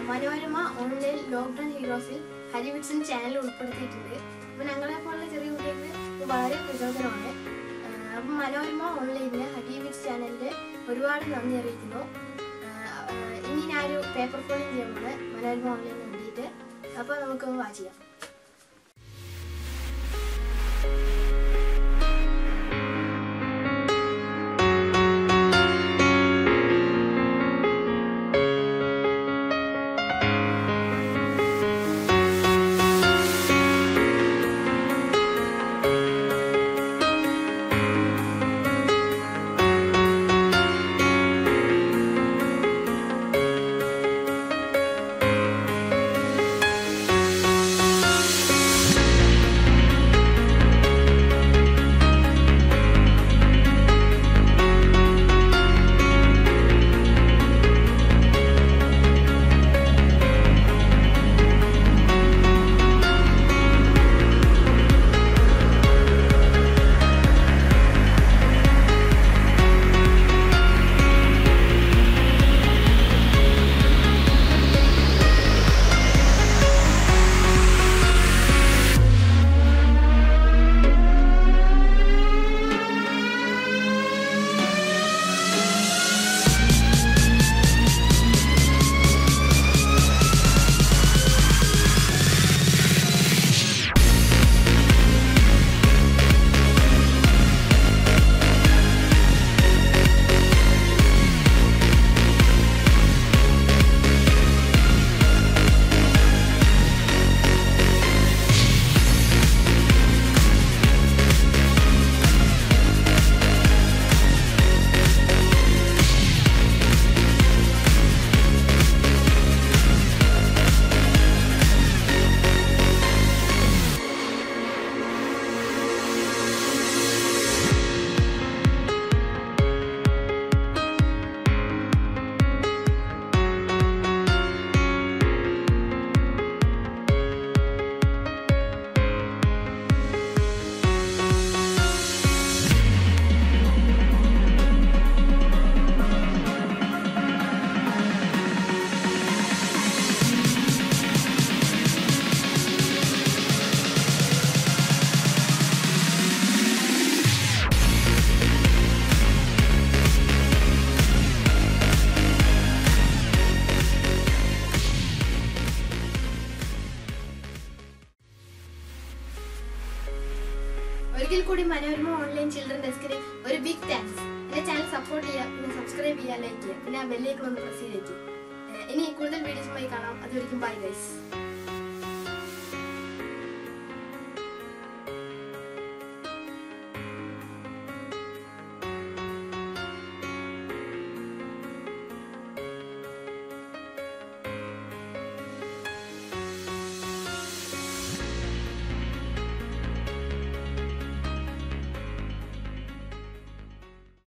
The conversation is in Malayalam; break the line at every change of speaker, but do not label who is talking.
മനോരമ ഓൺലൈൻ ലോക്ക്ഡൌൺ ഹീറോസിൽ ഹരിവിറ്റ്സൺ ചാനൽ ഉൾപ്പെടുത്തിയിട്ടുണ്ട് അപ്പോൾ ഞങ്ങളെ പോലുള്ള ചെറിയ കുട്ടികൾക്ക് ഇത് വളരെ പ്രചോദനമാണ് ആ, അപ്പം മനോരമ ഓൺലൈനിന് ഹരിവിറ്റ്സ് ചാനലിൻ്റെ ഒരുപാട് നന്ദി അറിയിക്കുന്നു ആ, ആ, ഇനി ഞാനൊരു പേപ്പർ ഫോളിങ് ചെയ്യുന്നത് മനോരമ ഓൺലൈനിന് വേണ്ടിയിട്ട് അപ്പോൾ നമുക്കൊന്ന് വാച്ച് ചെയ്യാം ഒരിക്കൽ കൂടി മനോരമ ഓൺലൈൻ ചിൽഡ്രൻ ഡെസ്കിന് ഒരു ബിഗ് താങ്ക്സ് എന്റെ ചാനൽ സപ്പോർട്ട് ചെയ്യുക പിന്നെ സബ്സ്ക്രൈബ് ചെയ്യുക ലൈക്ക് ചെയ്യുക പിന്നെ ആ ബെല്ലേക്ക് ഒന്ന് പ്രസ് ചെയ്തേക്ക് ഇനി കൂടുതൽ വീഡിയോസുമായി കാണാം അതുവരെയും ബൈ ഗൈസ്